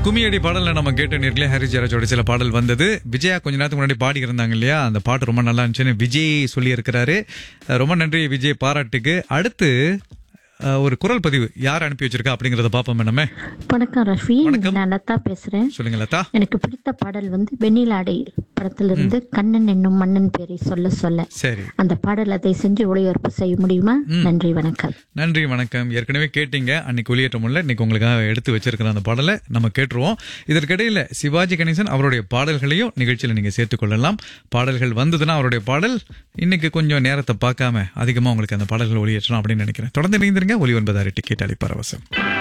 கும்மியடி பாடல்ல நம்ம கேட்ட நேர்களே ஹாரி ஜெயராஜோட சில பாடல் வந்தது விஜயா கொஞ்ச நேரத்துக்கு முன்னாடி பாடி இருந்தாங்க இல்லையா அந்த பாட்டு ரொம்ப நல்லா இருந்துச்சுன்னு விஜய் சொல்லி இருக்கிறாரு ரொம்ப நன்றி விஜய் பாராட்டுக்கு அடுத்து அஹ், ஒரு குரல் பதிவு யார் அனுப்பி வச்சிருக்கா அப்படிங்கறத பாப்போம் நம்ம வணக்கம் ரஃபி நான் லதா பேசுறேன் சொல்லுங்க லதா எனக்கு பிடித்த பாடல் வந்து வெண்ணிலாடை படத்திலிருந்து கண்ணன் என்னும் மன்னன் பேரை சொல்ல சொல்ல சரி அந்த பாடல் அதை செஞ்சு ஒளிபரப்பு செய்ய முடியுமா நன்றி வணக்கம் நன்றி வணக்கம் ஏற்கனவே கேட்டீங்க அன்னைக்கு ஒளியேற்ற முடியல இன்னைக்கு உங்களுக்காக எடுத்து வச்சிருக்கிற அந்த பாடலை நம்ம கேட்டுருவோம் இதற்கிடையில சிவாஜி கணேசன் அவருடைய பாடல்களையும் நிகழ்ச்சியில நீங்க சேர்த்துக் கொள்ளலாம் பாடல்கள் வந்ததுன்னா அவருடைய பாடல் இன்னைக்கு கொஞ்சம் நேரத்தை பார்க்காம அதிகமா உங்களுக்கு அந்த பாடல்கள் ஒளியேற்றணும் அப்படின்னு நினைக்கிறேன் தொடர்ந்து இணைந்திருங்க ஒளி ஒன்பதாயிரம் டிக்கெட் அளிப்பரவசம்